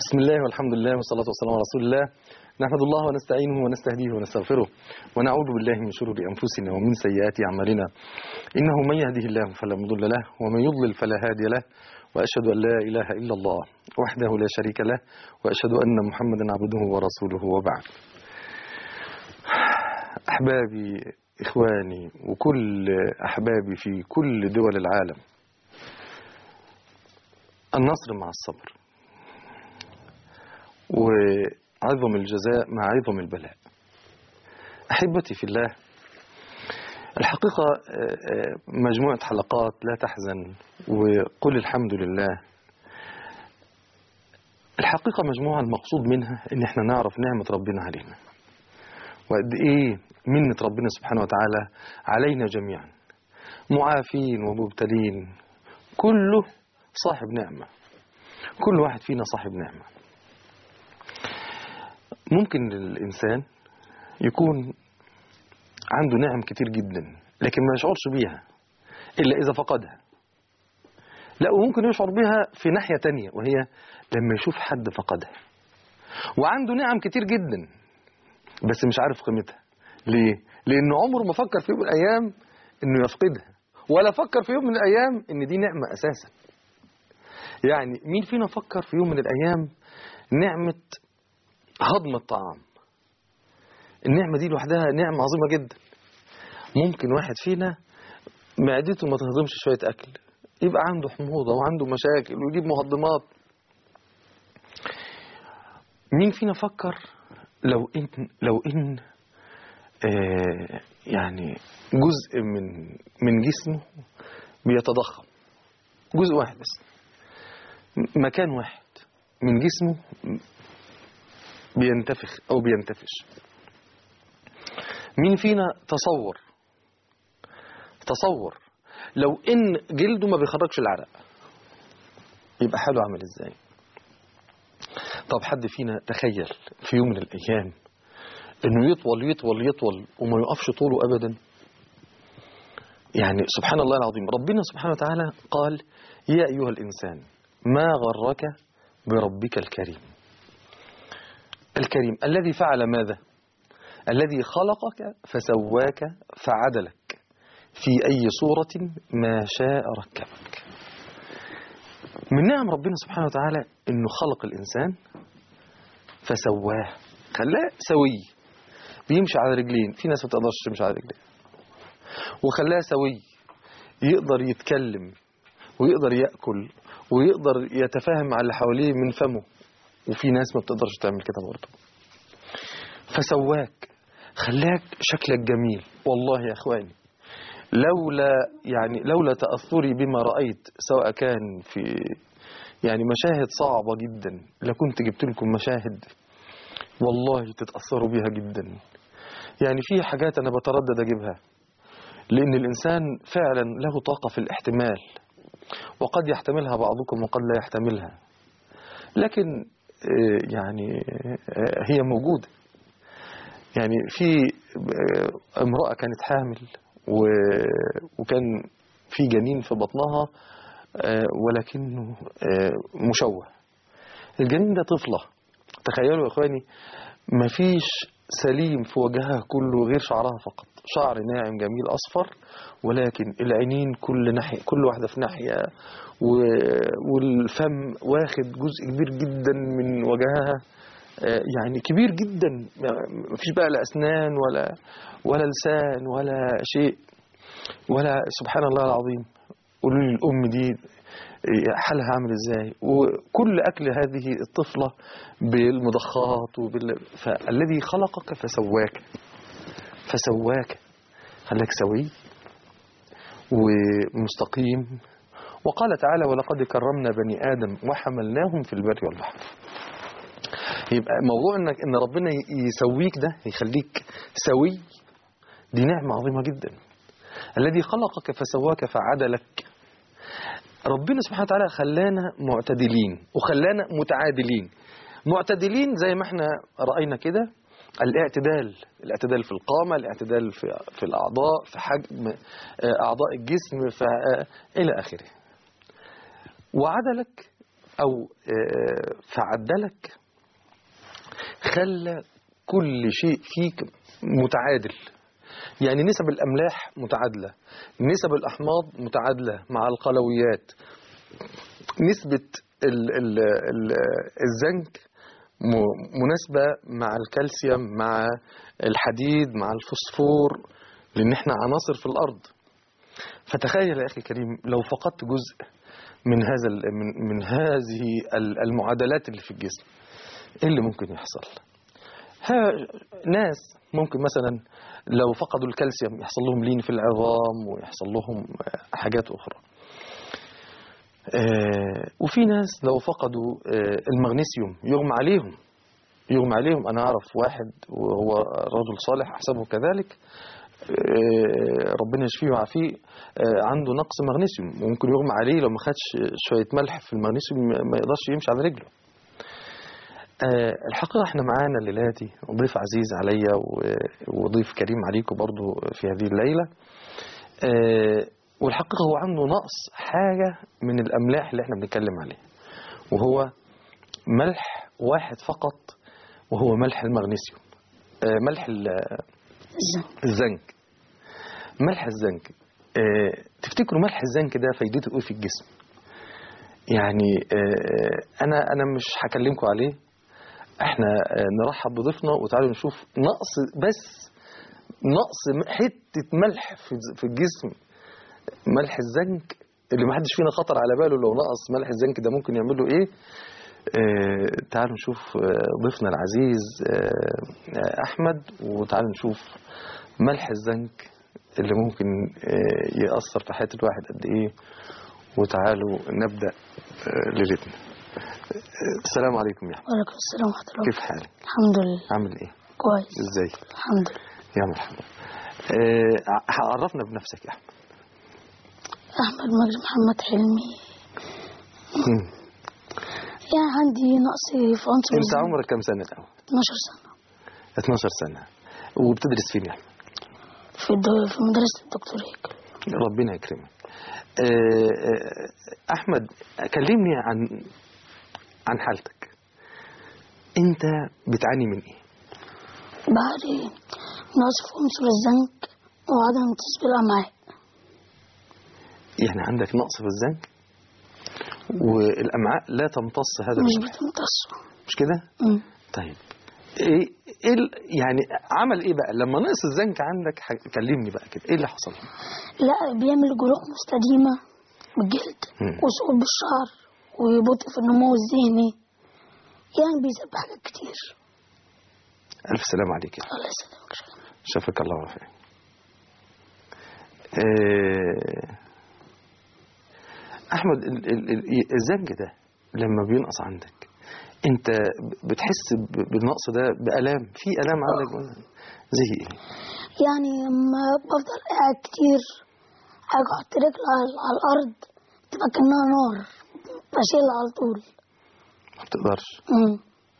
بسم الله والحمد لله والصلاة والسلام على رسول الله نحمد الله ونستعينه ونستهديه ونستغفره ونعوذ بالله من شرور أنفسنا ومن سيئات أعمالنا إنه من يهده الله فلا مضل له ومن يضلل فلا هادي له وأشهد أن لا إله إلا الله وحده لا شريك له وأشهد أن محمدا عبده ورسوله وبعد أحبابي إخواني وكل أحبابي في كل دول العالم النصر مع الصبر وعظم الجزاء مع عظم البلاء أحبتي في الله الحقيقة مجموعة حلقات لا تحزن وقل الحمد لله الحقيقة مجموعة المقصود منها ان احنا نعرف نعمة ربنا علينا وقد ايه منة ربنا سبحانه وتعالى علينا جميعا معافين ومبتلين كله صاحب نعمة كل واحد فينا صاحب نعمة ممكن الإنسان يكون عنده نعم كتير جدا لكن ما يشعرش بيها إلا إذا فقدها لا وممكن يشعر بها في ناحية تانية وهي لما يشوف حد فقدها وعنده نعم كتير جدا بس مش عارف قيمتها ليه؟ لأنه عمره ما فكر في يوم من الأيام إنه يفقدها ولا فكر في يوم من الأيام إن دي نعمة أساسا يعني مين فينا فكر في يوم من الأيام نعمة هضم الطعام النعمة دي لوحدها نعمة عظيمة جدا ممكن واحد فينا معدته ما تهضمش شوية أكل يبقى عنده حموضة وعنده مشاكل ويجيب مهضمات مين فينا فكر لو إن لو إن آه يعني جزء من من جسمه بيتضخم جزء واحد بس مكان واحد من جسمه بينتفخ أو بينتفش مين فينا تصور تصور لو إن جلده ما بيخرجش العرق يبقى حاله عامل إزاي طب حد فينا تخيل في يوم من الأيام إنه يطول يطول يطول وما يقفش طوله أبدا يعني سبحان الله العظيم ربنا سبحانه وتعالى قال يا أيها الإنسان ما غرك بربك الكريم الكريم الذي فعل ماذا الذي خلقك فسواك فعدلك في أي صورة ما شاء ركبك من نعم ربنا سبحانه وتعالى أنه خلق الإنسان فسواه خلاه سوي بيمشي على رجلين في ناس ما تقدرش تمشي على رجلين وخلاه سوي يقدر يتكلم ويقدر يأكل ويقدر يتفاهم مع اللي حواليه من فمه وفي ناس ما بتقدرش تعمل كده برضه فسواك خلاك شكلك جميل والله يا اخواني لولا يعني لولا تأثري بما رأيت سواء كان في يعني مشاهد صعبة جدا لكنت جبت لكم مشاهد والله تتأثروا بيها جدا يعني في حاجات أنا بتردد أجيبها لأن الإنسان فعلا له طاقة في الاحتمال وقد يحتملها بعضكم وقد لا يحتملها لكن يعني هي موجودة يعني في امرأة كانت حامل وكان في جنين في بطنها ولكنه مشوه الجنين ده طفلة تخيلوا يا اخواني مفيش سليم في وجهها كله غير شعرها فقط شعر ناعم جميل أصفر ولكن العينين كل ناحية كل واحدة في ناحية والفم واخد جزء كبير جدا من وجهها يعني كبير جدا مفيش بقى لا أسنان ولا ولا لسان ولا شيء ولا سبحان الله العظيم قولوا لي الأم دي حالها عامل ازاي وكل أكل هذه الطفلة بالمضخات وبال... فالذي خلقك فسواك فسواك خلاك سوي ومستقيم وقال تعالى ولقد كرمنا بني آدم وحملناهم في البر والبحر يبقى موضوع انك ان ربنا يسويك ده يخليك سوي دي نعمة عظيمة جدا الذي خلقك فسواك فعدلك ربنا سبحانه وتعالى خلانا معتدلين وخلانا متعادلين معتدلين زي ما احنا رأينا كده الاعتدال الاعتدال في القامة الاعتدال في, في الأعضاء في حجم أعضاء الجسم في إلى آخره وعدلك او آه، فعدلك خلى كل شيء فيك متعادل يعني نسب الاملاح متعادله نسب الاحماض متعادله مع القلويات نسبه ال ال ال الزنك م- مناسبه مع الكالسيوم مع الحديد مع الفوسفور لان احنا عناصر في الارض فتخيل يا اخي الكريم لو فقدت جزء من هذا ال- من, من هذه ال- المعادلات اللي في الجسم ايه اللي ممكن يحصل ها ناس ممكن مثلا لو فقدوا الكالسيوم يحصل لهم لين في العظام ويحصل لهم حاجات اخرى آه، وفي ناس لو فقدوا آه، المغنيسيوم يغمى عليهم يغمى عليهم انا اعرف واحد وهو رجل صالح احسبه كذلك آه، ربنا يشفيه ويعافيه آه، عنده نقص مغنيسيوم وممكن يغمى عليه لو ما خدش شويه ملح في المغنيسيوم ما يقدرش يمشي على رجله آه، الحقيقة احنا معانا الليلة دي ضيف عزيز عليا و- وضيف كريم عليكم برضو في هذه الليلة آه، والحقيقة هو عنده نقص حاجة من الأملاح اللي احنا بنتكلم عليه وهو ملح واحد فقط وهو ملح المغنيسيوم آه، ملح ال- الزنك الزنك ملح الزنك آه، تفتكروا ملح الزنك ده فايدته ايه في الجسم يعني آه، انا انا مش هكلمكم عليه احنا آه، نرحب بضيفنا وتعالوا نشوف نقص بس نقص م- حته ملح في في الجسم ملح الزنك اللي ما حدش فينا خطر على باله لو نقص ملح الزنك ده ممكن يعمل له ايه آه، تعالوا نشوف آه، ضيفنا العزيز آه، آه، احمد وتعالوا نشوف ملح الزنك اللي ممكن آه، يأثر في حياة الواحد قد ايه وتعالوا نبدأ آه، ليلتنا آه، السلام عليكم يا احمد وعليكم السلام ورحمة الله كيف حالك الحمد لله عامل ايه كويس ازاي الحمد لله يا مرحبا آه، عرفنا بنفسك يا احمد أحمد مجد محمد حلمي مم. يعني عندي نقص في عنصر انت الزنك عمرك كم سنة الاول 12 سنة 12 سنة وبتدرس فين يا احمد في الدو... في مدرسة الدكتور هيك ربنا يكرمك آه، آه، احمد كلمني عن عن حالتك انت بتعاني من ايه بعد نقص في عنصر الزنك وعدم تسبيل الأمعاء يعني عندك نقص في الزنك والامعاء لا تمتص هذا مش الملح بتمتص مش كده مم. طيب ايه ايه ال- يعني عمل ايه بقى لما نقص الزنك عندك ح- كلمني بقى كده ايه اللي حصل لا بيعمل جروح مستديمة بالجلد مم. وسقوط بالشعر وبطء في النمو الذهني يعني بيسبب حاجات كتير الف سلام عليك يا الله يسلمك شكرا شافك الله وعافاك آه، احمد ال- ال- ال- الزنج ده لما بينقص عندك انت ب- بتحس ب- بالنقص ده بالام في الام عندك ولا زي ايه يعني لما بفضل قاعد كتير حاجة احط رجل على, على الارض تبقى كأنها نار بشيلها على طول ما بتقدرش امم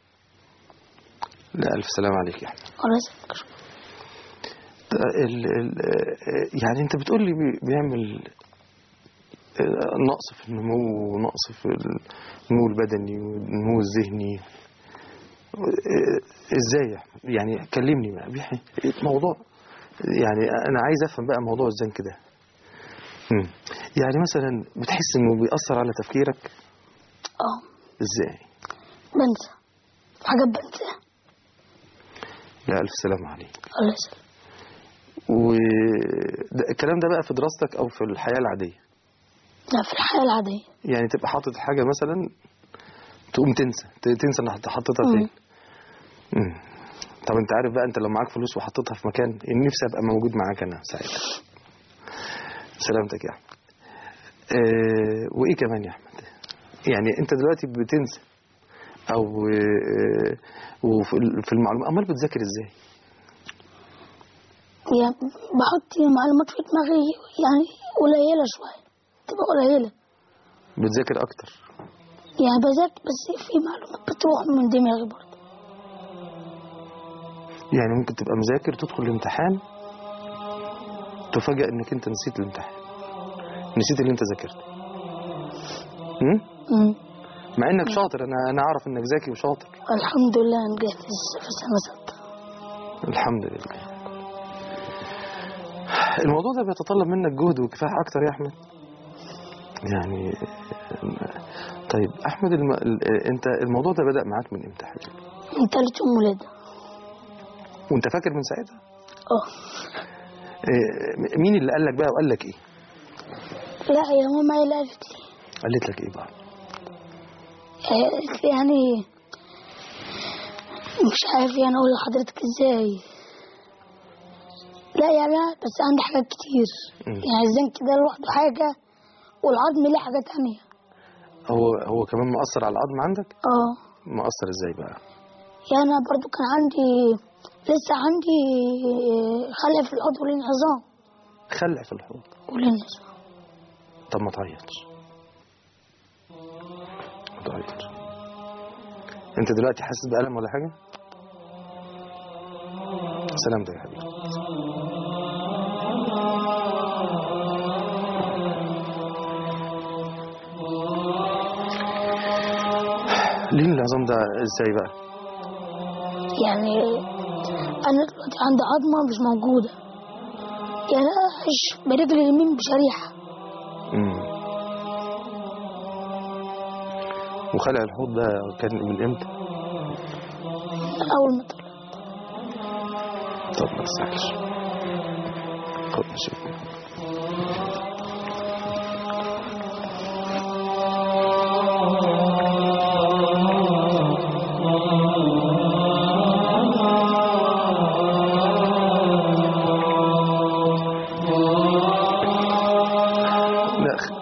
لا الف سلام عليك يا احمد الله يسلمك شكرا ال ال يعني انت بتقول لي بي- بيعمل آه، نقص في النمو ونقص في النمو البدني والنمو الذهني آه، ازاي يا احمد يعني كلمني بقى بيحي موضوع يعني انا عايز افهم بقى موضوع الزنك ده مم. يعني مثلا بتحس انه بيأثر على تفكيرك اه ازاي بنسى في حاجات بنساها لا الف سلام عليك الله يسلمك والكلام ده بقى في دراستك او في الحياة العادية لا في الحياة العادية يعني تبقى حاطط حاجة مثلا تقوم تنسى ت- تنسى انك حطيتها مم. فين مم. طب انت عارف بقى انت لو معاك فلوس وحطيتها في مكان نفسي ابقى موجود معاك انا ساعتها سلامتك يا احمد اه وايه كمان يا احمد يعني انت دلوقتي بتنسى او اه وفي ال- في المعلومات امال بتذاكر ازاي يعني بحط معلومات في دماغي يعني قليلة شوية تبقى قليلة بتذاكر اكتر يعني بذاكر بس في معلومات بتروح من دماغي برضه يعني ممكن تبقى مذاكر تدخل الامتحان تفاجأ انك انت نسيت الامتحان نسيت اللي انت ذاكرته امم امم مع انك شاطر انا انا اعرف انك ذكي وشاطر الحمد لله نجحت في سنة ستة الحمد لله الموضوع ده بيتطلب منك جهد وكفاح اكتر يا احمد يعني طيب احمد الم... ال- انت الموضوع ده بدا معاك من امتى يا حبيبي من تالت يوم ولادة وانت فاكر من ساعتها اه إيه، مين اللي قال لك بقى وقال لك ايه لا يا ماما هي اللي قالت لي قالت لك ايه بقى قالت لي يعني مش عارف يعني اقول لحضرتك ازاي لا يعني بس عندي حاجات كتير مم. يعني الزنك ده لوحده حاجة والعظم ليه حاجة تانية هو هو كمان مأثر على العظم عندك اه مأثر ازاي بقى يعني أنا برضو كان عندي لسه عندي خلع في الحوض والانعظام خلع في الحوض والانعظام طب ما تعيطش ما تعيطش انت دلوقتي حاسس بألم ولا حاجة سلامتك يا حبيبي ليه العظام ده ازاي بقى يعني أنا دلوقتي عندي عظمة مش موجودة يعني أنا عايش برجل اليمين بشريحة مم. وخلع الحوض ده كان من امتى أول ما طلع طب ما تسألش خد نشوف لا أخ-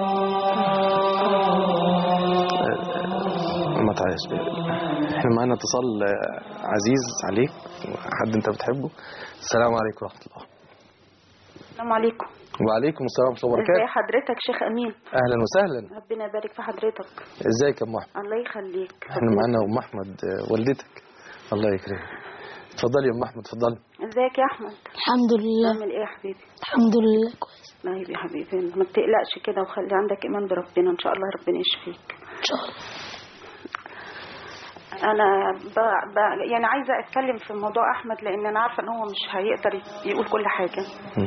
ما تعيش احنا معانا اتصال آه، عزيز عليك حد انت بتحبه السلام عليكم ورحمه الله السلام عليكم وعليكم السلام ورحمه الله ازي وبركاته حضرتك شيخ امين اهلا وسهلا ربنا يبارك في حضرتك ازيك يا ام احمد الله يخليك احنا معانا ام احمد آه، والدتك الله يكرمك اتفضلي يا ام احمد اتفضلي ازيك يا احمد الحمد لله عامل ايه يا حبيبي الحمد لله كويس طيب يا حبيبي ما تقلقش كده وخلي عندك ايمان بربنا ان شاء الله ربنا يشفيك إن شاء الله انا ب... ب... يعني عايزه اتكلم في موضوع احمد لان انا عارفه ان هو مش هيقدر يقول كل حاجه مم.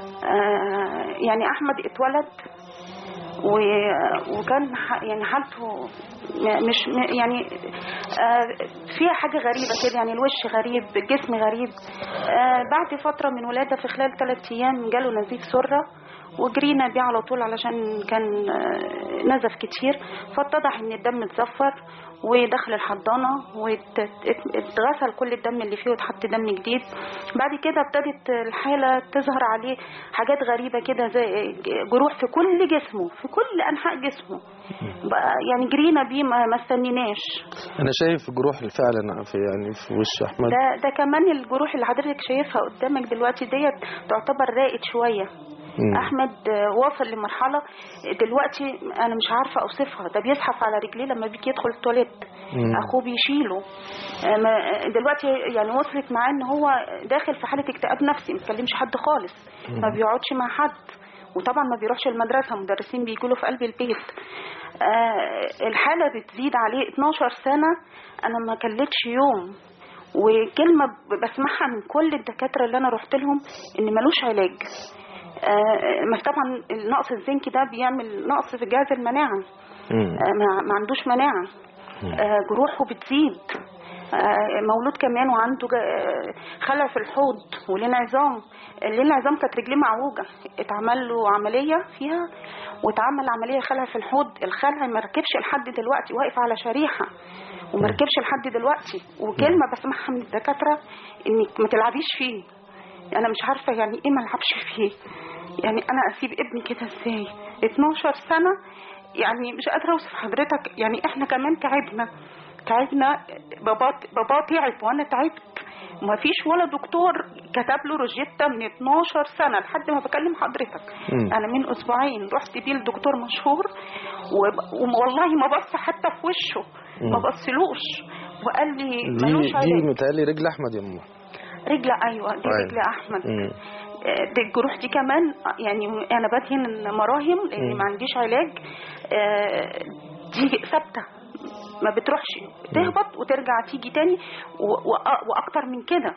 آه يعني احمد اتولد و... وكان ح... يعني حالته م- مش م- يعني آه فيها حاجه غريبه كده يعني الوش غريب الجسم غريب آه بعد فتره من ولاده في خلال ثلاث ايام جاله نزيف سره وجرينا بيه على طول علشان كان آه، نزف كتير فاتضح ان الدم اتزفر ودخل الحضانة واتغسل كل الدم اللي فيه واتحط دم جديد بعد كده ابتدت الحالة تظهر عليه حاجات غريبة كده زي جروح في كل جسمه في كل أنحاء جسمه بقى يعني جرينا بيه ما ما استنيناش انا شايف جروح فعلا في يعني في وش احمد ده ده كمان الجروح اللي حضرتك شايفها قدامك دلوقتي ديت تعتبر راقد شوية مم. احمد آه، واصل لمرحله دلوقتي انا مش عارفه اوصفها ده بيزحف على رجليه لما بيجي يدخل التواليت مم. اخوه بيشيله آه، ما- دلوقتي يعني وصلت معاه ان هو داخل في حاله اكتئاب نفسي ما بيكلمش حد خالص ما بيقعدش مع حد وطبعا ما بيروحش المدرسه مدرسين بيجوا له في قلب البيت آه، الحاله بتزيد عليه 12 سنه انا ما كلتش يوم وكلمه ب- بسمعها من كل الدكاتره اللي انا رحت لهم ان ملوش علاج آه، ما طبعا النقص الزنكي ده بيعمل نقص في جهاز المناعه مم. آه، ما ما عندوش مناعه آه، جروحه بتزيد آه، مولود كمان وعنده جا- خلع في الحوض والانعظام الانعظام كانت رجليه معوجه اتعمل له عمليه فيها واتعمل عمليه خلع في الحوض الخلع ما ركبش لحد دلوقتي واقف على شريحه وما ركبش لحد دلوقتي وكلمه بسمعها من الدكاتره انك ما تلعبيش فيه انا مش عارفه يعني ايه ما العبش فيه يعني انا اسيب ابني كده ازاي 12 سنه يعني مش قادره اوصف حضرتك يعني احنا كمان تعبنا تعبنا بابا بابا تعب وانا تعبت ما فيش ولا دكتور كتب له روجيتا من 12 سنه لحد ما بكلم حضرتك مم. انا من اسبوعين رحت بيه لدكتور مشهور وب- والله ما بص حتى في وشه ما مم. بصلوش وقال لي دي ملوش دي علاج متهيألي رجل احمد يا ام رجل ايوه دي أيوة. رجل احمد مم. آه، دي الجروح دي كمان آه، يعني انا بدهن مراهم لان مم. ما عنديش علاج آه، دي ثابته ما بتروحش تهبط وترجع تيجي تاني و- وأ- واكتر من كده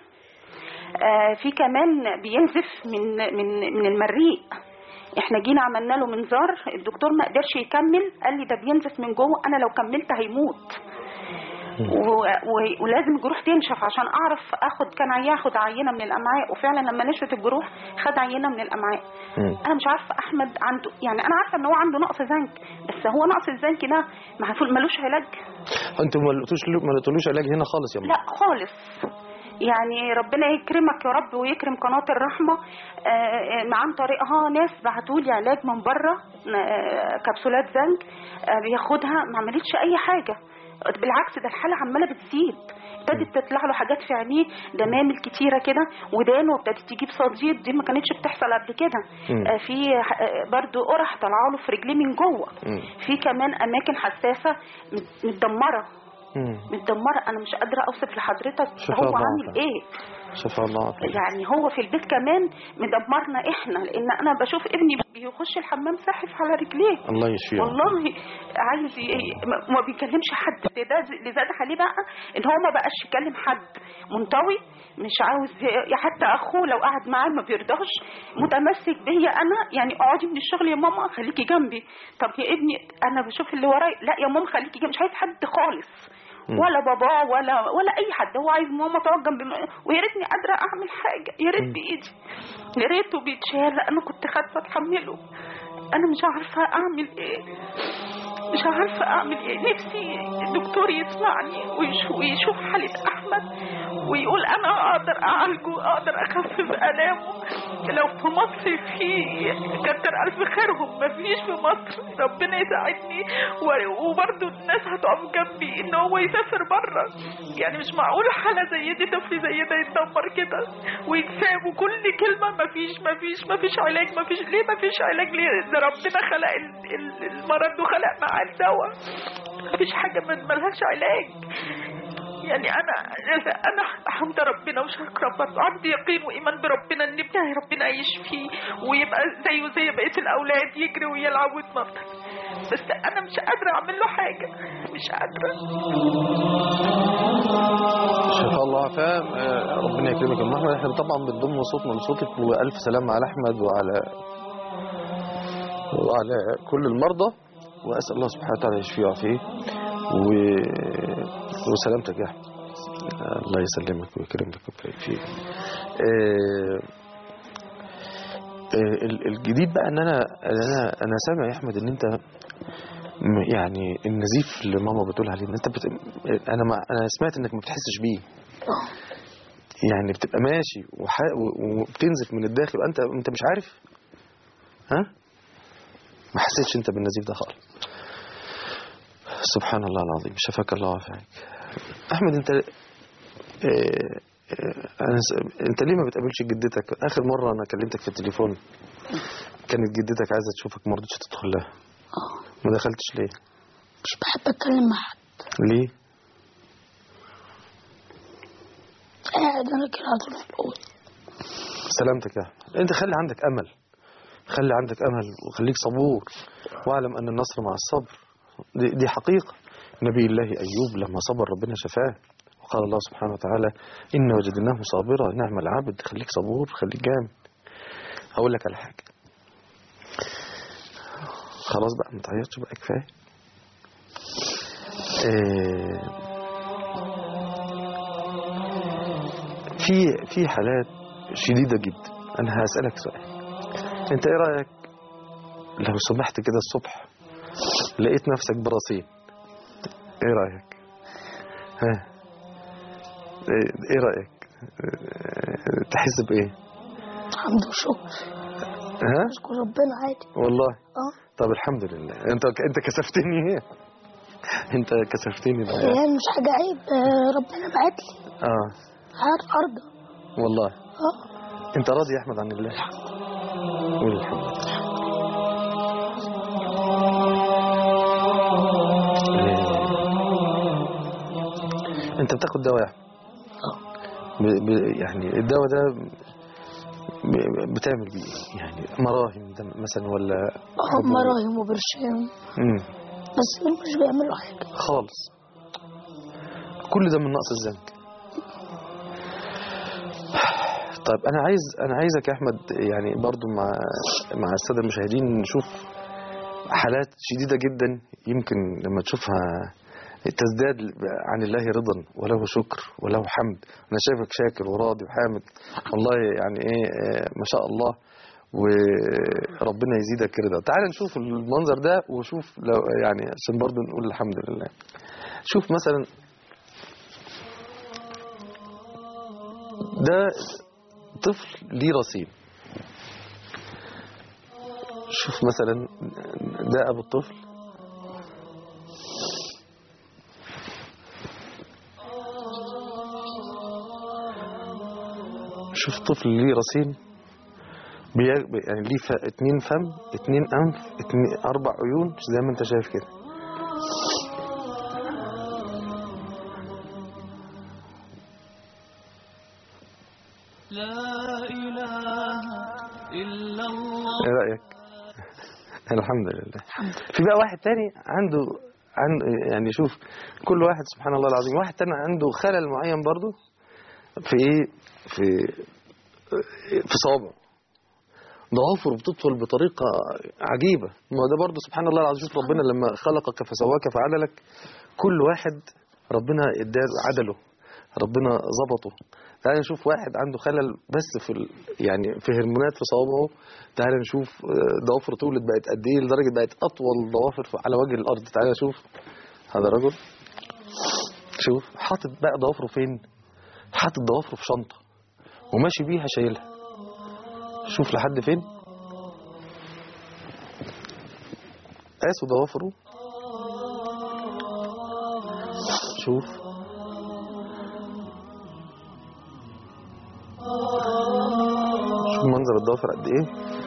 آه، في كمان بينزف من من من المريء احنا جينا عملنا له منظار الدكتور ما قدرش يكمل قال لي ده بينزف من جوه انا لو كملت هيموت و... و... ولازم الجروح تنشف عشان اعرف اخد كان هياخد عينه من الامعاء وفعلا لما نشفت الجروح خد عينه من الامعاء مم. انا مش عارفه احمد عنده يعني انا عارفه ان هو عنده نقص زنك بس هو نقص الزنك ده ما هفول- ملوش علاج انتوا ما لقيتوش ما لقيتولوش علاج هنا خالص يا ماما لا خالص يعني ربنا يكرمك يا رب ويكرم قناة الرحمة آه، آه، عن طريقها ناس بعتوا لي علاج من بره آه، كبسولات زنك آه، بياخدها ما عملتش أي حاجة بالعكس ده الحالة عمالة بتزيد ابتدت تطلع له حاجات في عينيه دمامل كتيره كده ودانه ابتدت تجيب صديد دي ما كانتش بتحصل قبل كده مم. آه، في آه، برضو قرح طلعوا له في رجليه من جوه مم. في كمان اماكن حساسه مت- متدمره مم. متدمره انا مش قادره اوصف لحضرتك شفاء هو الله عامل عافية. ايه شفاء الله عافية. يعني هو في البيت كمان مدمرنا احنا لان انا بشوف ابني بيخش الحمام ساحف على رجليه الله يشفيه والله عايز ي- ما- ما بيكلمش حد ده ده اللي زاد عليه بقى ان هو ما بقاش يكلم حد منطوي مش عاوز ي- حتى اخوه لو قعد معاه ما بيرضاش متمسك بيا انا يعني اقعدي من الشغل يا ماما خليكي جنبي طب يا ابني انا بشوف اللي ورايا لا يا ماما خليكي جنبي مش عايز حد خالص ولا باباه ولا ولا اي حد هو عايز ماما تقعد جنبي ويا ريتني قادره اعمل حاجه يا ريت بايدي يا ريته بيتشال انا كنت خايفه اتحمله انا مش عارفه اعمل ايه مش عارفه اعمل ايه نفسي الدكتور يسمعني ويشوف, ويشوف حاله احمد ويقول انا اقدر اعالجه اقدر اخفف الامه لو في مصر في كتر الف خيرهم ما فيش في مصر ربنا يساعدني و- وبرضه الناس هتقف جنبي ان هو يسافر بره يعني مش معقول حاله زي دي طفل زي ده يتدمر كده ويتساب وكل كلمه ما فيش ما فيش ما فيش علاج ما فيش ليه ما فيش علاج ليه ده ربنا خلق ال- ال- المرض وخلق معاه الدواء ما فيش حاجه ما ملهاش علاج يعني انا انا حمد ربنا وشكر برضه عندي يقين وايمان بربنا ان ابني ربنا يشفيه ويبقى زيه زي بقيه الاولاد يجري ويلعب ويتنطط بس انا مش قادره اعمل له حاجه مش قادره شفاء الله عافية آه، ربنا يكرمك يا ام احمد احنا طبعا بنضم صوتنا لصوتك والف سلامة على احمد وعلى وعلى كل المرضى واسال الله سبحانه وتعالى يشفيه ويعافيه و... وسلامتك يا احمد آه، الله يسلمك ويكرمك ويبارك فيك آه، آه، ال- الجديد بقى ان انا انا انا سامع يا احمد ان انت م- يعني النزيف اللي ماما بتقول عليه ان انت بت... انا ما... انا سمعت انك ما بتحسش بيه يعني بتبقى ماشي وح... و- وبتنزف من الداخل وانت انت مش عارف ها ما حسيتش انت بالنزيف ده خالص سبحان الله العظيم شفاك الله وعافاك احمد انت آه، آه، أنا س- انت ليه ما بتقابلش جدتك اخر مره انا كلمتك في التليفون كانت جدتك عايزه تشوفك ما رضيتش تدخل لها اه ما دخلتش ليه مش بحب اتكلم مع حد ليه قاعد انا كده على طول في الاوضه سلامتك يا احمد انت خلي عندك امل خلي عندك امل وخليك صبور واعلم ان النصر مع الصبر دي, دي حقيقه نبي الله ايوب لما صبر ربنا شفاه وقال الله سبحانه وتعالى ان وجدناه صابرا نعم العبد خليك صبور خليك جامد هقول لك على حاجه خلاص بقى ما تعيطش بقى كفايه آه، في في حالات شديدة جدا أنا هسألك سؤال أنت إيه رأيك لو سمحت كده الصبح لقيت نفسك برصين إيه رأيك ها إيه إيه رأيك آه، تحس بإيه الحمد وشكر ها اشكر ربنا عادي والله اه طب الحمد لله أنت أنت كسفتني أنت كسفتني بقى. يعني مش حاجه عيب آه، ربنا بعت لي آه عارف ارضى والله اه أنت راضي يا أحمد عن الله قول الحمد لله إيه. انت بتاخد دواء يا أحمد؟ ب- ب- يعني الدواء ده ب- بتعمل بيه إيه؟ يعني مراهم ده مثلا ولا اه مراهم وبرشام امم بس دول مش بيعملوا حاجة خالص كل ده من نقص الزنك طيب انا عايز انا عايزك يا احمد يعني برضو مع مع الساده المشاهدين نشوف حالات شديده جدا يمكن لما تشوفها تزداد عن الله رضا وله شكر وله حمد انا شايفك شاكر وراضي وحامد والله يعني ايه آه، ما شاء الله وربنا يزيدك رضا تعال نشوف المنظر ده وشوف لو يعني عشان برضو نقول الحمد لله شوف مثلا ده طفل ليه رصيد شوف مثلا ده ابو الطفل شوف طفل ليه رصين بي- يعني ليه ف... اتنين فم اتنين انف اتنين اربع عيون زي ما انت شايف كده لا إله إلا الله ايه رايك الحمد لله في بقى واحد تاني عنده عنده يعني شوف كل واحد سبحان الله العظيم واحد تاني عنده خلل معين برضه في ايه في في صابعه ضوافره بتطول بطريقة عجيبة ما ده برضه سبحان الله العظيم شوف ربنا لما خلقك فسواك فعدلك كل واحد ربنا اداه عدله ربنا ظبطه تعال نشوف واحد عنده خلل بس في ال... يعني في هرمونات في صوابعه تعال نشوف آه، ضوافره طولت بقت قد ايه لدرجه بقت اطول ضوافر في- على وجه الارض تعال نشوف هذا رجل شوف حاطط بقى ضوافره فين حاطط ضوافره في شنطه وماشي بيها شايلها شوف لحد فين قاسوا ضوافره شوف شوف منظر الضوافر قد ايه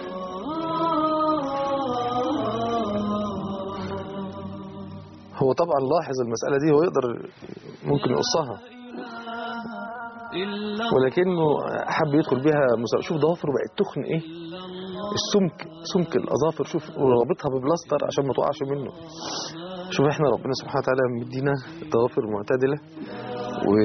هو طبعا لاحظ المسألة دي هو يقدر ممكن يقصها إلا ولكنه حب يدخل بيها مسابقة شوف ضوافره بقت تخن ايه السمك سمك الاظافر شوف ورابطها ببلاستر عشان ما تقعش منه شوف احنا ربنا سبحانه وتعالى مدينا ضوافر معتدله و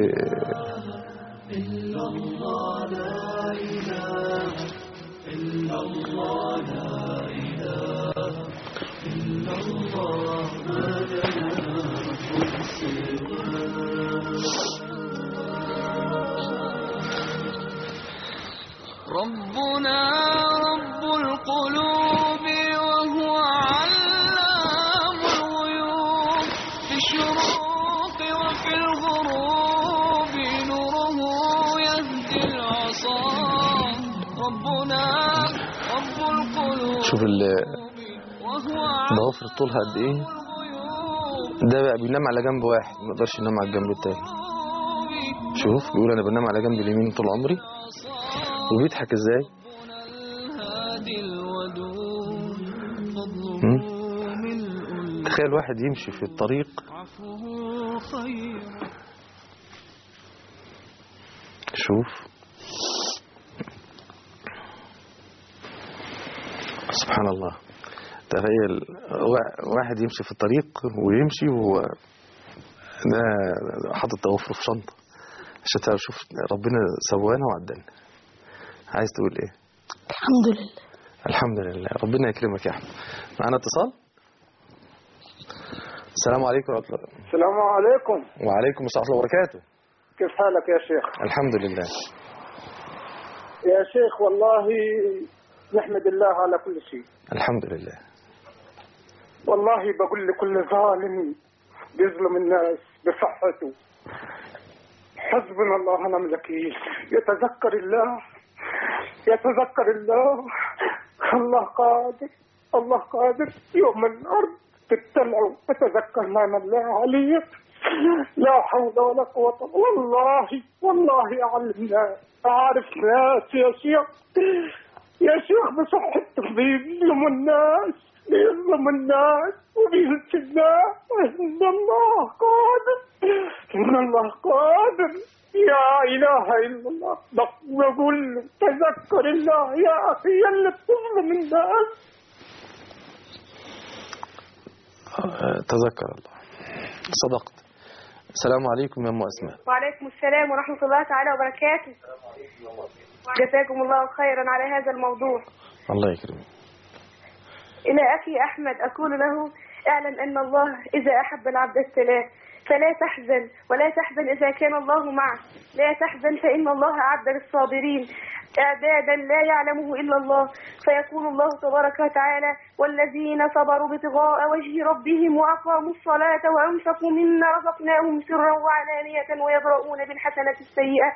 ربنا رب القلوب وهو علام الغيوب في الشروق وفي الغروب نوره يهدي العصا ربنا رب القلوب شوف ال- وهو علام ضوافر طولها قد ايه الغيوب ده بقى بينام على جنب واحد ما يقدرش ينام على الجنب التاني شوف بيقول انا بنام على جنب اليمين طول عمري وبيضحك ازاي الهادي الودود فضله هم؟ ملء تخيل واحد يمشي في الطريق عفوه خير شوف سبحان الله تخيل وا- واحد يمشي في الطريق ويمشي وهو ده حاطط ضوافره في شنطة عشان تعرف شوف ربنا سوانا وعدلنا عايز تقول ايه الحمد لله الحمد لله ربنا يكرمك يا احمد معانا اتصال السلام عليكم ورحمة الله السلام عليكم وعليكم السلام ورحمة الله وبركاته كيف حالك يا شيخ الحمد لله يا شيخ والله نحمد الله على كل شيء الحمد لله والله بقول لكل ظالم بيظلم الناس بصحته حسبنا الله ونعم الوكيل يتذكر الله يتذكر الله الله قادر الله قادر يوم الأرض تبتلع وتذكر نعم الله عليك لا حول ولا قوة والله والله أعلم أعرف ناس يا شيخ يا شيخ بصحتهم بيظلموا الناس بيظلموا الناس وبيهز الناس إن الله قادر إن الله قادر يا إله إلا الله بقول له تذكر الله يا أخي اللي بتظلم الناس آه، تذكر الله صدقت السلام عليكم يا أم أسماء وعليكم السلام ورحمة الله تعالى وبركاته جزاكم الله خيرا على هذا الموضوع الله يكرمك إلى أخي أحمد أقول له اعلم أن الله إذا أحب العبد السلام فلا تحزن ولا تحزن إذا كان الله معك لا تحزن فإن الله أعد للصابرين إعدادا لا يعلمه إلا الله فيقول الله تبارك وتعالى والذين صبروا ابتغاء وجه ربهم وأقاموا الصلاة وأنفقوا مما رزقناهم سرا وعلانية ويبرؤون بالحسنة السيئة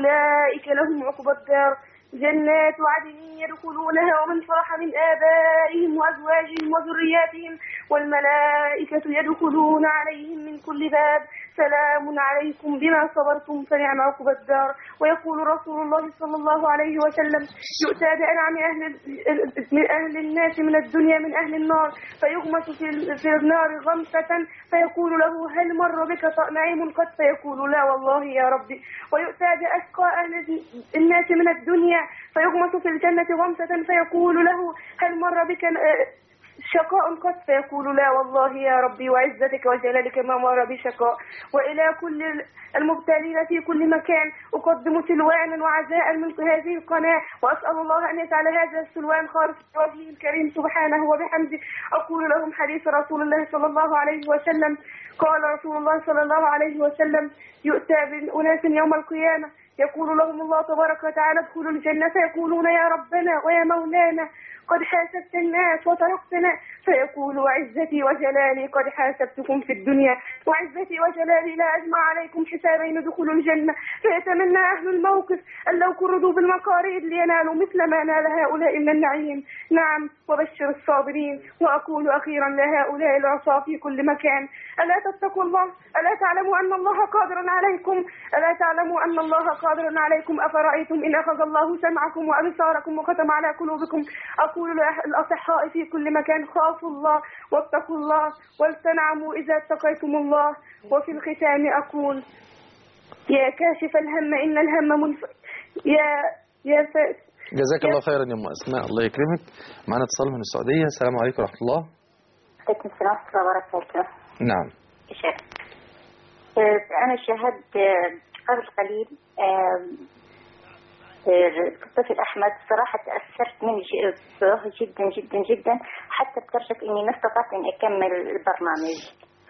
أولئك لهم عقبى الدار جنات عدن يدخلونها ومن فرح من آبائهم وأزواجهم وذرياتهم والملائكة يدخلون عليهم من كل باب سلام عليكم بما صبرتم فنعم عقبى الدار ويقول رسول الله صلى الله عليه وسلم يؤتى بأنعم أهل من أهل الناس من الدنيا من أهل النار فيغمس في, ال- في النار غمسة فيقول له هل مر بك نعيم قد فيقول لا والله يا ربي ويؤتى بأشقى أهل الناس من الدنيا فيغمس في الجنة غمسة فيقول له هل مر بك آه، شقاء قد فيقول لا والله يا ربي وعزتك وجلالك ما مر بشقاء وإلى كل المبتلين في كل مكان أقدم سلوانا وعزاء من هذه القناة وأسأل الله أن يجعل هذا السلوان خالص لوجهه الكريم سبحانه وبحمده أقول لهم حديث رسول الله صلى الله عليه وسلم قال رسول الله صلى الله عليه وسلم يؤتى بأناس يوم القيامة يقول لهم الله تبارك وتعالى ادخلوا الجنة فيقولون يا ربنا ويا مولانا قد حاسبت الناس وتركتنا فيقول وعزتي وجلالي قد حاسبتكم في الدنيا وعزتي وجلالي لا أجمع عليكم حسابين دخول الجنة فيتمنى أهل الموقف أن لو كردوا بالمقاريد لينالوا مثل ما نال هؤلاء من النعيم نعم وبشر الصابرين وأقول أخيرا لهؤلاء العصاة في كل مكان ألا تتقوا الله ألا تعلموا أن الله قادر عليكم ألا تعلموا أن الله قادر عليكم أفرأيتم إن أخذ الله سمعكم وأبصاركم وختم على قلوبكم أقول للأصحاء في كل مكان خافوا الله واتقوا الله واستنعموا إذا اتقيتم الله وفي الختام أقول يا كاشف الهم إن الهم منف... يا يا ف... جزاك الله خيرا يا أم أسماء الله يكرمك معنا اتصال من السعودية السلام عليكم ورحمة الله عليكم السلام ورحمة الله وبركاته نعم شيخ آه، أنا شاهدت آه، قبل قليل آه، آه، الطفل أحمد صراحة تأثرت منه ج- جدا جدا جدا حتى لدرجة إني ما استطعت إني أكمل البرنامج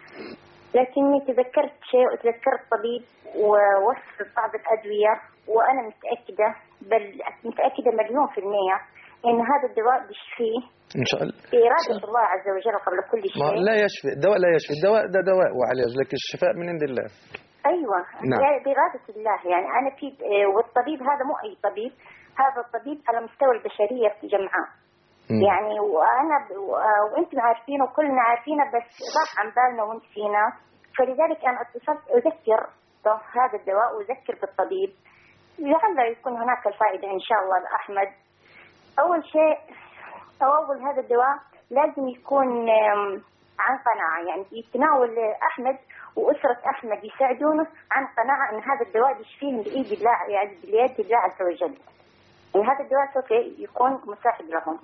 لكني تذكرت شيء وتذكرت طبيب ووصف بعض الأدوية وأنا متأكدة بل متأكدة مليون في المية إن هذا الدواء بيشفيه إن شاء الله بإرادة الله عز وجل قبل كل ما شيء لا يشفي الدواء لا يشفي الدواء ده دواء وعلاج لكن الشفاء من عند الله ايوه نعم. يعني بإرادة الله يعني انا في آه، والطبيب هذا مو اي طبيب هذا الطبيب على مستوى البشريه في جمعاء مم. يعني وانا ب- و- آه، وانتم عارفين وكلنا عارفينه بس راح عن بالنا ونسينا فلذلك انا اتصلت اذكر هذا الدواء واذكر بالطبيب لعل يكون هناك الفائده ان شاء الله لاحمد اول شيء أو اول هذا الدواء لازم يكون آم، عن قناعه يعني يتناول احمد واسره احمد يساعدونه عن قناعه ان هذا الدواء يشفيهم بايد الله يعني بيد الله عز وجل. ان هذا الدواء سوف يكون مساعد لهم.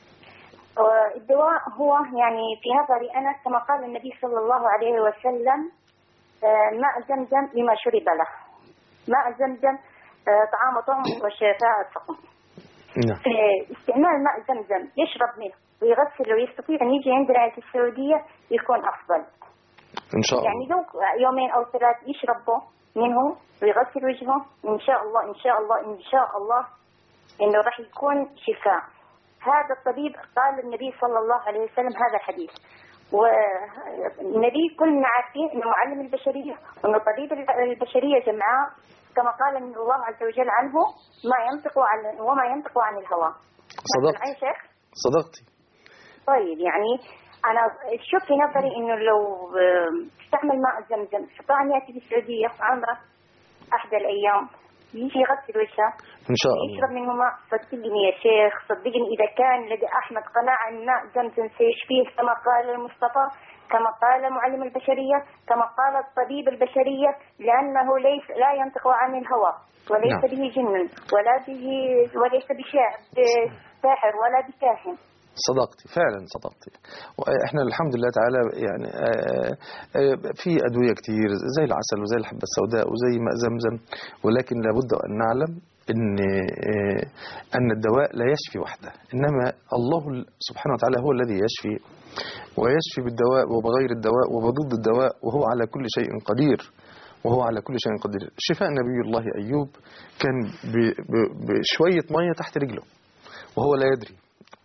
والدواء هو يعني في نظري انا كما قال النبي صلى الله عليه وسلم آه، ماء زمزم لما شرب له. ماء زمزم آه، طعام طعم وشفاء سقم. نعم في استعمال ماء زمزم يشرب منه ويغسل ويستطيع ان يجي عندنا في السعوديه يكون افضل. إن شاء يعني الله لو يومين او ثلاث يشربوا منه ويغسل وجهه ان شاء الله ان شاء الله ان شاء الله انه راح يكون شفاء. هذا الطبيب قال النبي صلى الله عليه وسلم هذا الحديث. والنبي كلنا عارفين انه معلم البشريه وانه طبيب البشريه جمعاء كما قال إن الله عز وجل عنه ما ينطق عن وما ينطق عن الهوى. صدقت معي شيخ؟ صدقتي طيب يعني انا شوف في نظري انه لو آه، تستعمل ماء زمزم استطاع ان ياتي بالسعوديه عمره احد الايام يجي يغسل وجهه إن شاء يشرب الله منه ماء صدقني يا شيخ صدقني اذا كان لدى احمد قناعه ان ماء زمزم سيشفيه كما قال المصطفى كما قال معلم البشريه كما قال الطبيب البشريه لانه ليس لا ينطق عن الهوى وليس نعم. به جن ولا به وليس بشاعر بساحر ولا بكاهن صدقتي فعلا صدقتي واحنا الحمد لله تعالى يعني آه، آه، في ادويه كتير زي العسل وزي الحبه السوداء وزي ماء زمزم ولكن لابد ان نعلم ان آه، ان الدواء لا يشفي وحده انما الله سبحانه وتعالى هو الذي يشفي ويشفي بالدواء وبغير الدواء وبضد الدواء وهو على كل شيء قدير وهو على كل شيء قدير شفاء نبي الله أيوب كان ب- ب- بشوية مية تحت رجله وهو لا يدري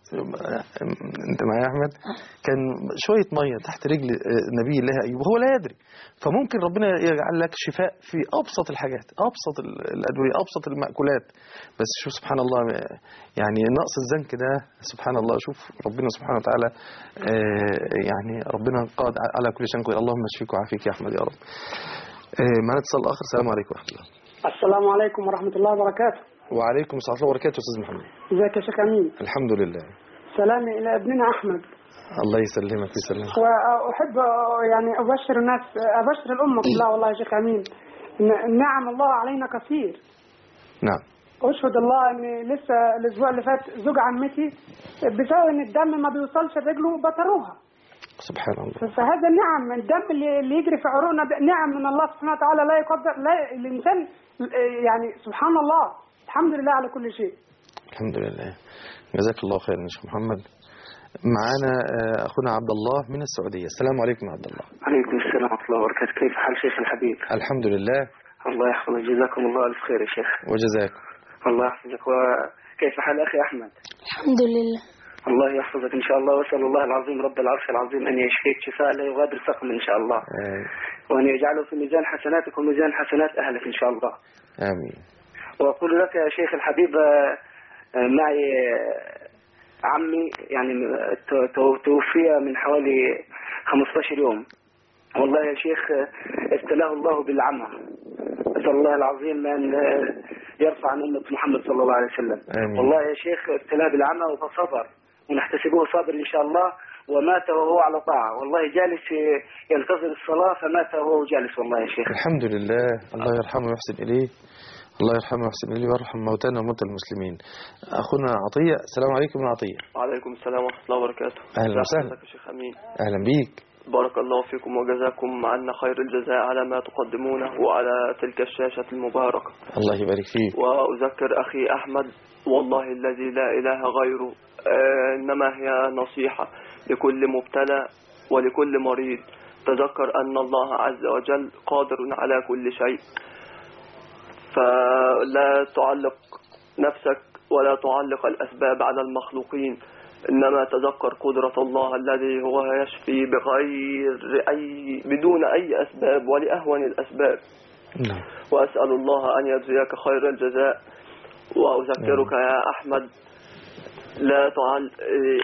انت معايا يا احمد كان شويه ميه تحت رجل آه، نبي الله ايوب وهو لا يدري فممكن ربنا يجعل لك شفاء في ابسط الحاجات ابسط ال- الادويه ابسط الماكولات بس شوف سبحان الله آه، يعني نقص الزنك ده سبحان الله شوف ربنا سبحانه وتعالى آه، يعني ربنا قاد على كل شيء قدير اللهم اشفيك وعافيك يا احمد يا رب آه، معنا اتصال اخر السلام عليكم ورحمه الله السلام عليكم ورحمة الله وبركاته وعليكم السلام ورحمه الله وبركاته استاذ محمد ازيك يا شيخ أمين الحمد لله سلامي إلى ابننا أحمد الله يسلمك ويسلمك وأحب يعني أبشر الناس أبشر الأمة كلها والله يا شيخ أمين إن نعم الله علينا كثير نعم أشهد الله إن لسه الأسبوع اللي فات زوج عمتي بسبب إن الدم ما بيوصلش رجله بطروها سبحان الله فهذا نعم الدم اللي اللي يجري في عروقنا ده نعم من الله سبحانه وتعالى لا يقدر لا الإنسان يعني سبحان الله الحمد لله على كل شيء الحمد لله جزاك الله خيرا يا شيخ محمد معانا آه، اخونا عبد الله من السعوديه السلام عليكم يا عبد الله عليكم السلام ورحمة الله وبركاته كيف حال شيخ الحبيب الحمد لله الله يحفظك جزاكم الله ألف خير يا شيخ وجزاكم الله يحفظك وكيف حال أخي أحمد الحمد لله الله يحفظك إن شاء الله وأسأل الله العظيم رب العرش العظيم أن يشفيك شفاء لا يغادر سقما إن شاء الله آه، وأن يجعله في ميزان حسناتك وميزان حسنات أهلك إن شاء الله امين وأقول لك يا شيخ الحبيب آه، آه، معي آه، عمي يعني تو- تو- توفي من حوالي 15 يوم والله يا شيخ آه، ابتلاه الله بالعمى أسأل الله العظيم أن آه، يرفع عن أمة محمد صلى الله عليه وسلم آمين. والله يا شيخ ابتلاه بالعمى فصبر ونحتسبه صابر إن شاء الله ومات وهو على طاعة والله جالس آه، ينتظر الصلاة فمات وهو جالس والله يا شيخ الحمد لله الله يرحمه ويحسن اليه الله يرحمه ويحسن اليه ويرحم موتانا وموتى المسلمين اخونا عطيه السلام عليكم يا عطيه وعليكم السلام ورحمة الله وبركاته أهلا ازي وسهلا. حضرتك يا شيخ أمين اهلا بيك بارك الله فيكم وجزاكم عنا خير الجزاء على ما تقدمونه وعلى تلك الشاشة المباركة الله يبارك فيك وأذكر أخي أحمد والله الذي لا إله غيره آه، إنما هي نصيحة لكل مبتلى ولكل مريض تذكر أن الله عز وجل قادر على كل شيء فلا تعلق نفسك ولا تعلق الأسباب على المخلوقين إنما تذكر قدرة الله الذي هو يشفي بغير أي بدون أي أسباب ولأهون الأسباب نعم وأسأل الله أن يجزيك خير الجزاء وأذكرك يا أحمد لا تعل إيه،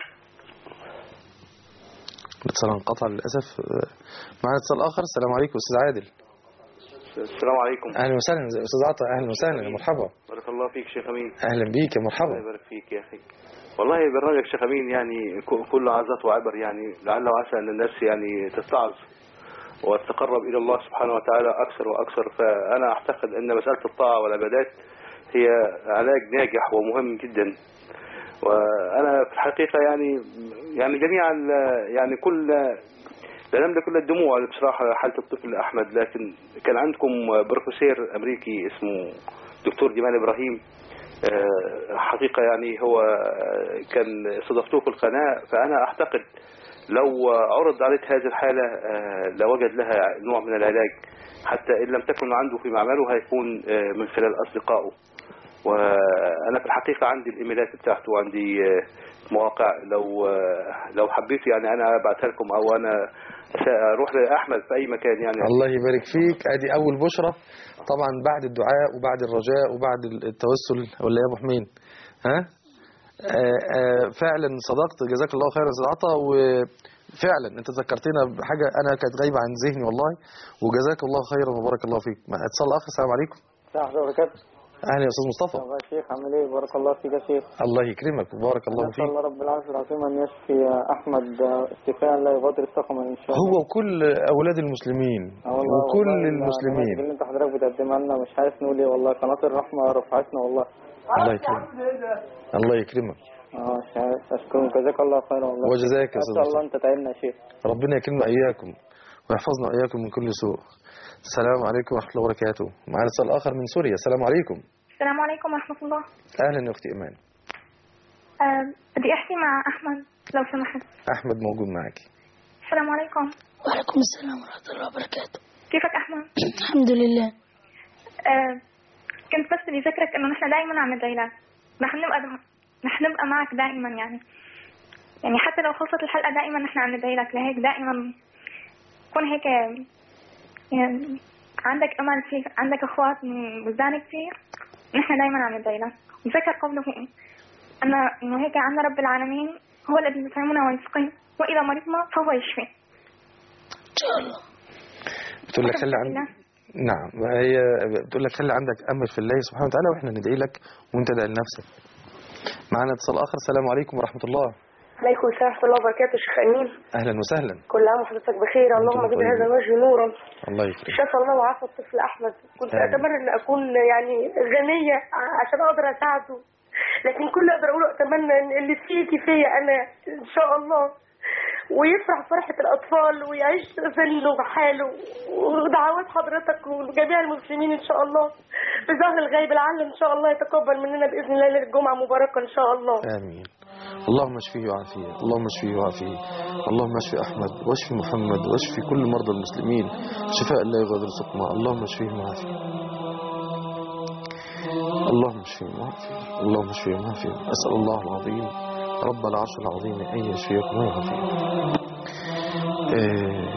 الاتصال انقطع للاسف آه، معنا اتصال اخر السلام عليكم استاذ عادل السلام عليكم اهلا وسهلا استاذ عطا اهلا وسهلا يا مرحبا بارك الله فيك شيخ أمين اهلا بيك يا الله مرحبا يبارك فيك يا أخي والله برنامجك شيخ أمين يعني ك- كل عظات وعبر يعني لعل وعسى أن الناس يعني تتعظ وتتقرب إلى الله سبحانه وتعالى أكثر وأكثر فأنا أعتقد أن مسألة الطاعة والعبادات هي علاج ناجح ومهم جدا وأنا في الحقيقة يعني يعني جميع ال- يعني كل لا نملك كل الدموع بصراحة حالة الطفل أحمد لكن كان عندكم بروفيسور أمريكي اسمه دكتور جمال إبراهيم آه، حقيقة يعني هو آه، كان استضفتوه في القناة فأنا أعتقد لو عرض عليه هذه الحالة آه، لوجد لها نوع من العلاج حتى إن لم تكن عنده في معمله هيكون آه، من خلال أصدقائه وأنا في الحقيقة عندي الإيميلات بتاعته وعندي آه، مواقع لو آه، لو حبيت يعني أنا أبعتها لكم أو أنا أروح لأحمد في أي مكان يعني الله يبارك فيك ادي اول بشرة طبعا بعد الدعاء وبعد الرجاء وبعد التوسل ولا يا ابو حمين ها آه آه فعلا صدقت جزاك الله خيرا يا استاذ عطا وفعلا انت ذكرتنا بحاجه انا كانت غايبه عن ذهني والله وجزاك الله خيرا وبارك الله فيك مع اتصال اخر السلام عليكم السلام عليكم وبركاته اهلا يا استاذ مصطفى الله يا شيخ عامل ايه بارك الله فيك يا شيخ الله يكرمك وبارك الله نسأل فيك الله رب العرش العظيم ان يشفي احمد استفاء لا يغادر سقما ان شاء الله هو وكل اولاد المسلمين آه والله وكل والله المسلمين النماذج اللي انت حضرتك بتقدمها لنا مش عارف نقول ايه والله قناه الرحمه رفعتنا والله الله يكرمك الله يكرمك اه مش عارف اشكرك جزاك الله خيرا والله وجزاك يا أستاذ اسال الله مصطفى. انت تعبنا يا شيخ ربنا يكرمنا إياكم ويحفظنا إياكم من كل سوء السلام عليكم ورحمة الله وبركاته معنا اتصال آخر من سوريا السلام عليكم السلام عليكم ورحمة الله أهلا يا أختي إيمان آه، بدي أحكي مع أحمد لو سمحت أحمد موجود معك السلام عليكم وعليكم السلام ورحمة الله وبركاته كيفك أحمد؟ الحمد لله آه، كنت بس بدي أذكرك إنه نحن دائما عم ندعي لك رح نبقى رح نبقى معك دائما يعني يعني حتى لو خلصت الحلقة دائما نحن عم ندعي لك لهيك دائما كون هيك يعني عندك أمل فيك عندك أخوات من بلدان كثير نحن دائما عم ندعي لك وتذكر قوله أن إنه هيك عنا رب العالمين هو الذي يطعمنا ويسقينا وإذا مرضنا فهو يشفي إن شاء الله بتقول لك خلي عندك نعم هي بتقول لك خلي عندك أمل في الله سبحانه وتعالى وإحنا ندعي لك وأنت ادعي لنفسك معنا اتصال آخر السلام عليكم ورحمة الله عليكم السلام ورحمة الله وبركاته شيخ أمين أهلا وسهلا كل عام وحضرتك بخير اللهم وأنتم زد هذا طيبين. الوجه نورا الله يكرمك شفى الله وعافى الطفل أحمد كنت آمين. أتمنى أن أكون يعني غنية ع- عشان أقدر أساعده لكن كل اللي أقدر أقوله أتمنى أن اللي فيه كفاية أنا إن شاء الله ويفرح فرحة الأطفال ويعيش ذله بحاله ودعوات حضرتك وجميع المسلمين إن شاء الله بظهر الغيب لعل إن شاء الله يتقبل مننا بإذن الله ليلة الجمعة مباركة إن شاء الله آمين اللهم اشفيه وعافيه اللهم اشفيه وعافيه اللهم اشفي أحمد واشفي محمد واشفي كل مرضى المسلمين شفاء لا يغادر سقما اللهم اشفيه وعافيه اللهم اشفيه وعافيه اللهم اشفيه وعافيه أسأل الله العظيم رب العرش العظيم أن يشفيكم ويعافيكم آه،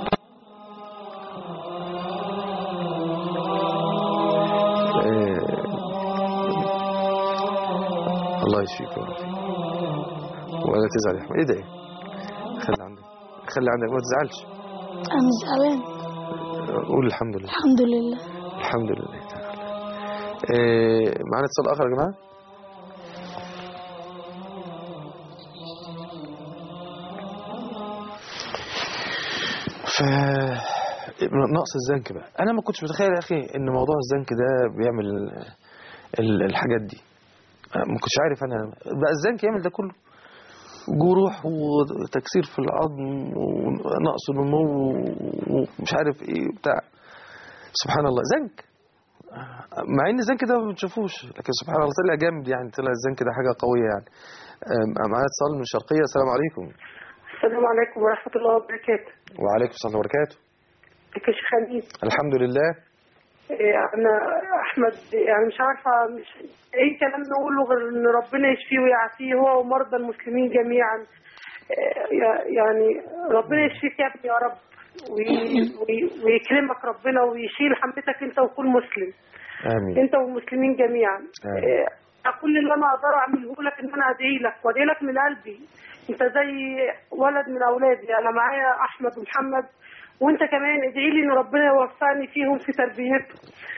آه، الله يشفيك ويعافيك ولا تزعل يا احمد ادعي خلي عندك خلي عندك ما تزعلش أنا زعلان قول الحمد لله الحمد لله الحمد لله تعالى إيه معانا اتصال اخر يا جماعه ف نقص الزنك بقى انا ما كنتش متخيل يا اخي ان موضوع الزنك ده بيعمل ال- الحاجات دي ما كنتش عارف انا بقى الزنك يعمل ده كله جروح وتكسير في العظم ونقص نمو ومش عارف ايه بتاع سبحان الله زنك مع ان الزنك ده ما بتشوفوش لكن سبحان الله طلع جامد يعني طلع الزنك ده حاجه قويه يعني أم- معانا اتصال من الشرقيه السلام عليكم السلام عليكم ورحمة الله وبركاته وعليكم السلام وبركاته ازيك يا شيخ أمين الحمد لله إيه، انا احمد يعني مش عارفه مش ايه كلام نقوله غير ان ربنا يشفيه ويعافيه هو ومرضى المسلمين جميعا إيه، يا- يعني ربنا يشفيك يا ابني يا رب وي- وي- ويكرمك ربنا ويشيل حمتك انت وكل مسلم امين انت والمسلمين جميعا آمين. إيه، كل اللي انا اقدر اعمله لك ان انا ادعي لك وادعي لك من قلبي انت زي ولد من اولادي انا معايا احمد ومحمد وانت كمان ادعي لي ان ربنا يوفقني فيهم في تربيتهم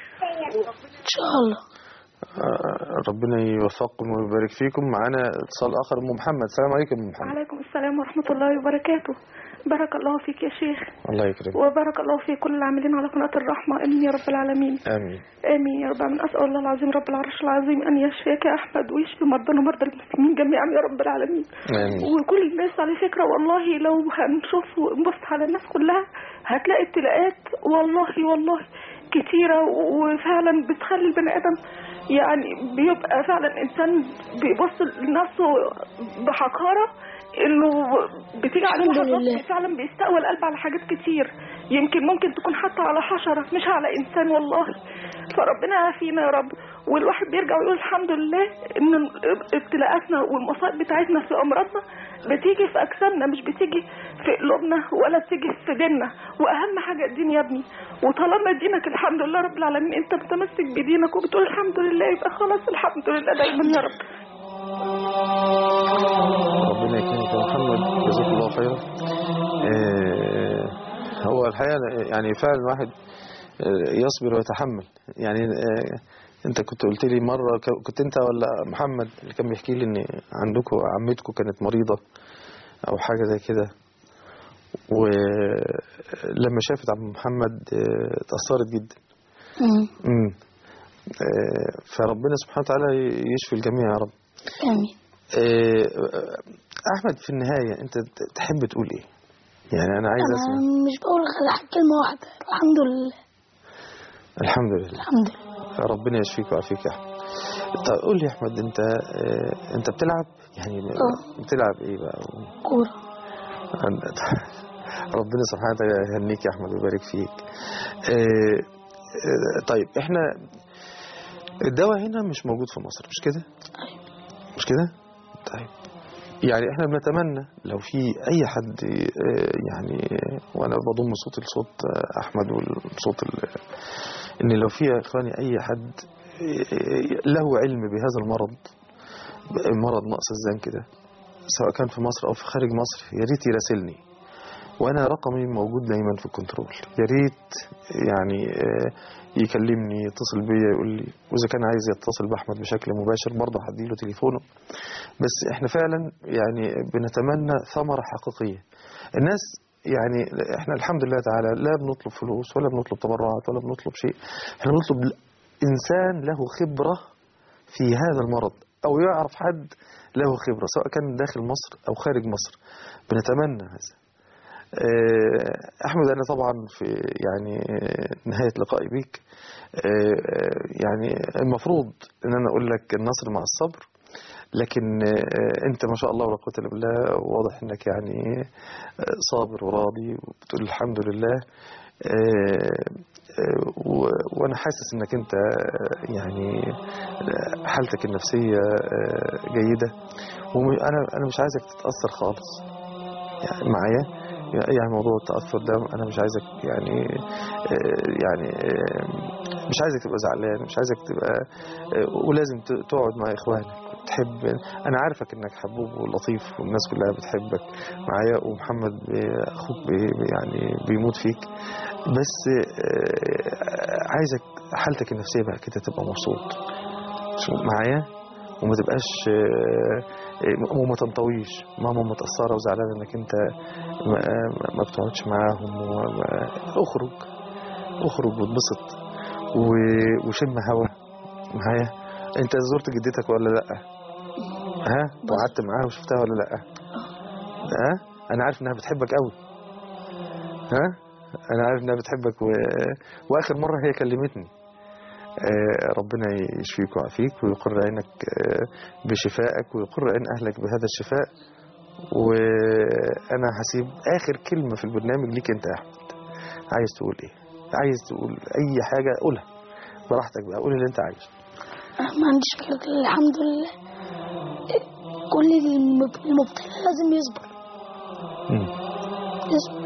إن شاء الله آه، ربنا يوفقكم ويبارك فيكم معانا اتصال اخر ام محمد السلام عليكم ام محمد وعليكم السلام ورحمة الله وبركاته بارك الله فيك يا شيخ الله يكرمك وبارك الله في كل العاملين على قناة الرحمة آمين يا رب العالمين امين آمين يا رب العالمين أسأل الله العظيم رب العرش العظيم أن يشفيك يا أحمد ويشفي مرضانا ومرضى المسلمين جميعا يا رب العالمين امين وكل الناس على فكرة والله لو هنشوف ونبص على الناس كلها هتلاقي ابتلاءات والله والله كتيرة وفعلا بتخلي البني آدم يعني بيبقى فعلا إنسان بيبص لنفسه بحقارة إنه بتيجي عليه الحمد لحظات لله. فعلا بيستقوى القلب على حاجات كتير يمكن ممكن تكون حتى على حشرة مش على إنسان والله فربنا يعافينا يا رب والواحد بيرجع ويقول الحمد لله إن ابتلاءاتنا والمصائب بتاعتنا في أمراضنا بتيجي في أجسامنا مش بتيجي في قلوبنا ولا بتيجي في ديننا وأهم حاجة الدين يا ابني وطالما دينك الحمد لله رب العالمين أنت متمسك بدينك وبتقول الحمد لله يبقى خلاص الحمد لله دايما يا رب ربنا يكرمك يا محمد جزاك الله خيرا آه، هو الحقيقة يعني فعلا الواحد آه، يصبر ويتحمل يعني آه، انت كنت قلت لي مرة ك- كنت انت ولا محمد اللي كان بيحكي لي ان عندكم عمتكم كانت مريضة او حاجة زي كده ولما شافت عم محمد آه، اتأثرت جدا أمم. مم. آه، فربنا سبحانه وتعالى يشفي الجميع يا رب آمين آه، آه، احمد في النهايه انت ت- تحب تقول ايه يعني انا عايز انا اسمع مش بقول غير كلمه واحده الحمد لله الحمد لله الحمد لله ربنا يشفيك ويعافيك يا احمد طب قول لي يا احمد انت آه، انت بتلعب يعني بتلعب ايه بقى كوره ربنا سبحانه وتعالى يهنيك يا احمد ويبارك فيك آه، آه، طيب احنا الدواء هنا مش موجود في مصر مش كده مش كده طيب يعني احنا بنتمنى لو في اي حد آه، يعني آه، وانا بضم صوتي لصوت آه، احمد والصوت ال- ان لو في يا اخواني اي حد آه، له علم بهذا المرض مرض نقص الزنك ده سواء كان في مصر او في خارج مصر يا ريت يراسلني وانا رقمي موجود دايما في الكنترول يا ريت يعني آه، يكلمني يتصل بيا يقول لي واذا كان عايز يتصل باحمد بشكل مباشر برضه هديله تليفونه بس احنا فعلا يعني بنتمنى ثمره حقيقيه الناس يعني احنا الحمد لله تعالى لا بنطلب فلوس ولا بنطلب تبرعات ولا بنطلب شيء احنا بنطلب انسان له خبره في هذا المرض او يعرف حد له خبره سواء كان داخل مصر او خارج مصر بنتمنى هذا آه، احمد انا طبعا في يعني آه، نهايه لقائي بيك آه، آه، يعني المفروض ان انا اقول لك النصر مع الصبر لكن آه، انت ما شاء الله ولا قوه الا بالله واضح انك يعني آه، صابر وراضي وبتقول الحمد لله آه، آه، و- وانا حاسس انك انت آه، يعني آه، حالتك النفسيه آه، جيده وانا انا مش عايزك تتاثر خالص يعني معايا يعني موضوع التأثر ده أنا مش عايزك يعني آه، يعني آه، مش عايزك تبقى زعلان مش عايزك تبقى آه، ولازم ت- تقعد مع إخوانك تحب أنا عارفك إنك حبوب ولطيف والناس كلها بتحبك معايا ومحمد بي- أخوك بي يعني بيموت فيك بس آه، عايزك حالتك النفسية بقى كده تبقى مبسوط شو- معايا وما تبقاش آه، آه، وما تنطويش ماما متأثرة وزعلانة انك انت ما, ما بتقعدش معاهم وما- اخرج اخرج واتبسط و- وشم هوا معايا انت زرت جدتك ولا لا ها وقعدت معاها وشفتها ولا لا ها انا عارف انها بتحبك قوي ها انا عارف انها بتحبك و... واخر مره هي كلمتني آه، ربنا يشفيك ويعافيك ويقر عينك آه، بشفائك ويقر عين اهلك بهذا الشفاء وانا هسيب اخر كلمه في البرنامج ليك انت يا احمد عايز تقول ايه عايز تقول اي حاجه قولها براحتك بقى قول اللي انت عايزه أنا ما عنديش مشكلة الحمد لله كل المب- المبتلى لازم يصبر مم. يصبر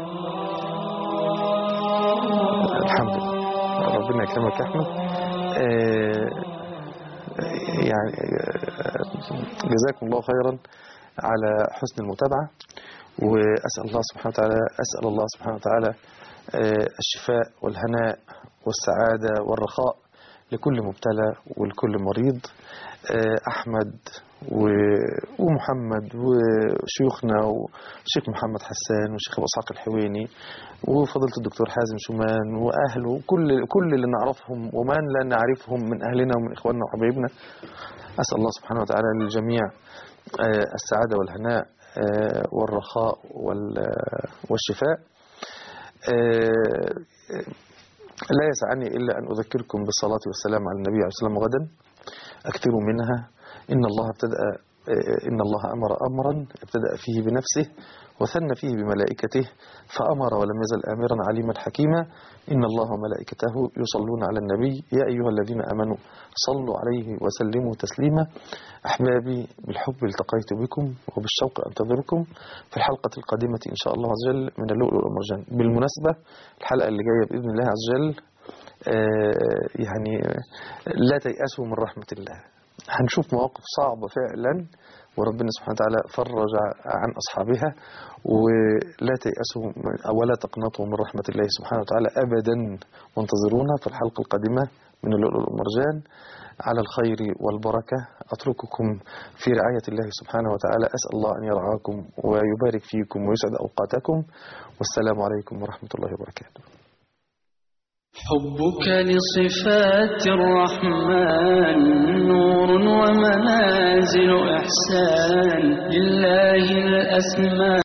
الحمد لله ربنا يكرمك يا احمد آه، يعني آه، جزاكم الله خيرا على حسن المتابعة وأسأل الله سبحانه وتعالى أسأل الله سبحانه وتعالى آه، الشفاء والهناء والسعادة والرخاء لكل مبتلى ولكل مريض آه، أحمد و- ومحمد وشيوخنا والشيخ محمد حسان والشيخ أبو إسحاق الحويني وفضيلة الدكتور حازم شومان وأهله كل كل اللي نعرفهم ومن لا نعرفهم من أهلنا ومن إخواننا وحبايبنا أسأل الله سبحانه وتعالى للجميع آه، السعادة والهناء آه، والرخاء وال- والشفاء آه، لا يسعني إلا أن أذكركم بالصلاة والسلام على النبي عليه الصلاة والسلام غدا أكثروا منها إن الله ابتدأ إن الله أمر أمرا ابتدأ فيه بنفسه وثنى فيه بملائكته فأمر ولم يزل آمرا عليما حكيما إن الله وملائكته يصلون على النبي يا أيها الذين آمنوا صلوا عليه وسلموا تسليما أحبابي بالحب التقيت بكم وبالشوق أنتظركم في الحلقة القادمة إن شاء الله عز وجل من اللؤلؤ والمرجان بالمناسبة الحلقة اللي جاية بإذن الله عز وجل آه، يعني لا تيأسوا من رحمة الله هنشوف مواقف صعبة فعلا وربنا سبحانه وتعالى فرج عن أصحابها ولا تيأسوا من- ولا تقنطوا من رحمة الله سبحانه وتعالى أبدا وانتظرونا في الحلقة القادمة من اللؤلؤ والمرجان على الخير والبركة أترككم في رعاية الله سبحانه وتعالى أسأل الله أن يرعاكم ويبارك فيكم ويسعد أوقاتكم والسلام عليكم ورحمة الله وبركاته حبك لصفات الرحمن نور ومنازل إحسان لله الأسماء